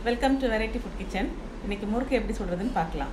welcome to variety food kitchen இன்னைக்கு முறுக்கு எப்படி சொல்கிறதுன்னு பார்க்கலாம்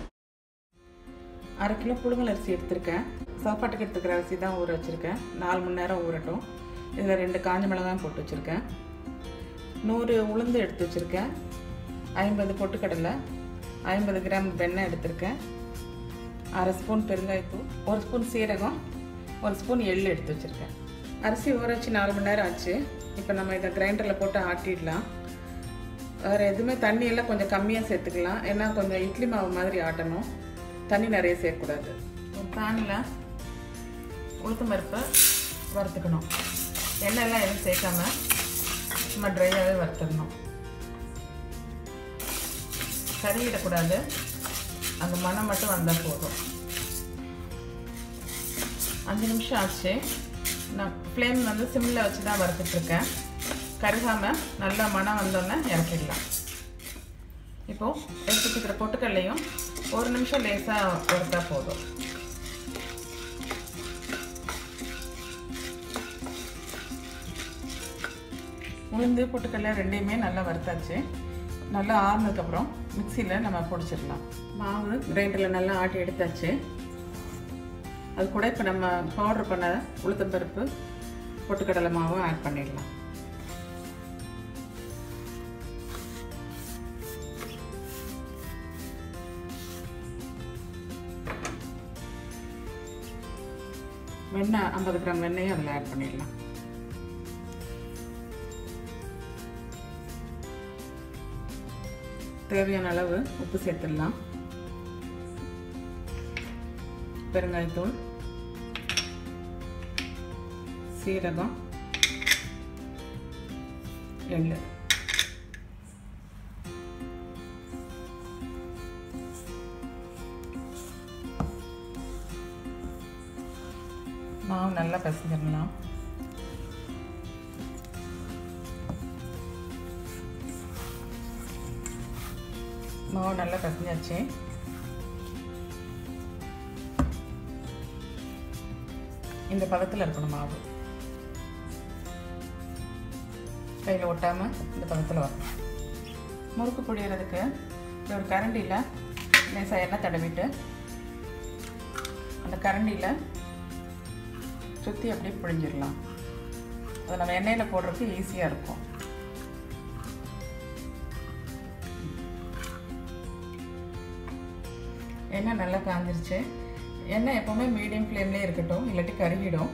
அரை கிலோ புழுங்கல் அரிசி எடுத்திருக்கேன் சாப்பாட்டுக்கு எடுத்துக்கிற அரிசி தான் ஊற வச்சுருக்கேன் நாலு மணி நேரம் ஊறட்டும் இதில் ரெண்டு காஞ்ச மிளகாய் போட்டு வச்சுருக்கேன் நூறு உளுந்து எடுத்து வச்சுருக்கேன் ஐம்பது பொட்டுக்கடலை ஐம்பது கிராம் வெண்ணெய் எடுத்திருக்கேன் அரை ஸ்பூன் பெருங்காயத்தூள் ஒரு ஸ்பூன் சீரகம் ஒரு ஸ்பூன் எள்ளு எடுத்து வச்சுருக்கேன் அரிசி ஊற வச்சு நாலு மணி நேரம் ஆச்சு இப்போ நம்ம இதை கிரைண்டரில் போட்டு ஆட்டிடலாம் வேறு எதுவுமே தண்ணியெல்லாம் கொஞ்சம் கம்மியாக சேர்த்துக்கலாம் ஏன்னா கொஞ்சம் இட்லி மாவு மாதிரி ஆட்டணும் தண்ணி நிறைய சேர்க்கக்கூடாது ஒரு பேனில் உளுத்தம் பருப்பை வறுத்துக்கணும் எண்ணெயெல்லாம் எதுவும் சேர்க்காம சும்மா ட்ரையாகவே வறுத்துடணும் கறியிடக்கூடாது அந்த மனம் மட்டும் வந்தால் போதும் அஞ்சு நிமிஷம் ஆச்சு நான் ஃப்ளேம் வந்து சிம்மில் வச்சு தான் வறுத்துட்ருக்கேன் கருகாமல் நல்லா மனம் வந்தோன்னே இறக்கிடலாம் இப்போது எடுத்து வச்சுக்கிற பொட்டுக்கல்லையும் ஒரு நிமிஷம் லேசாக வறுத்தா போதும் உளுந்து பொட்டுக்கல்ல ரெண்டையுமே நல்லா வறுத்தாச்சு நல்லா ஆறுனதுக்கப்புறம் மிக்சியில் நம்ம பொடிச்சிடலாம் மாவு கிரைண்டரில் நல்லா ஆட்டி எடுத்தாச்சு அது கூட இப்போ நம்ம பவுடர் பண்ண உளுத்தம்பருப்பு பொட்டுக்கடலை மாவும் ஆட் பண்ணிடலாம் வெண்ணெய் ஐம்பது கிராம் வெண்ணெயும் அதில் ஆட் பண்ணிடலாம் தேவையான அளவு உப்பு சேர்த்துடலாம் பெருங்காயத்தூள் சீரகம் எள்ளு மாவு நல்லா பிசைஞ்சிடலாம் மாவு நல்லா பிசைஞ்சாச்சு இந்த பதத்தில் இருக்கணும் மாவு கையில் ஒட்டாமல் இந்த பதத்தில் வரணும் முறுக்கு பொடியறதுக்கு ஒரு கரண்டியில் லேசாக எண்ணெய் தடவிட்டு அந்த கரண்டியில் சுற்றி அப்படியே பிழிஞ்சிடலாம் அது நம்ம எண்ணெயில் போடுறதுக்கு ஈஸியாக இருக்கும் எண்ணெய் நல்லா காஞ்சிருச்சு எண்ணெய் எப்போவுமே மீடியம் ஃப்ளேம்லேயே இருக்கட்டும் இல்லாட்டி கருகிடும்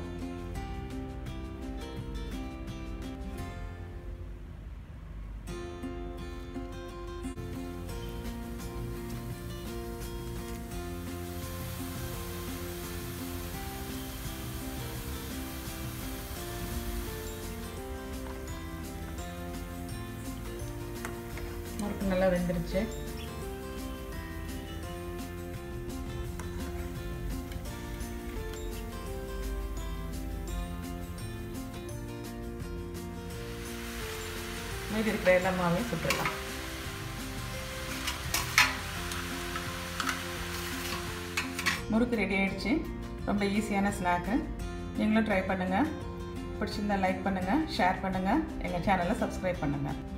முறுக்கு நல்லா வெந்துருச்சு மீதி இருக்கிற எல்லா மாவையும் சுட்டுடலாம் முறுக்கு ரெடி ஆயிடுச்சு ரொம்ப ஈஸியான ஸ்நாக்கு நீங்களும் ட்ரை பண்ணுங்கள் பிடிச்சிருந்தா லைக் பண்ணுங்கள் ஷேர் பண்ணுங்கள் எங்கள் சேனலை சப்ஸ்கிரைப் பண்ணுங்கள்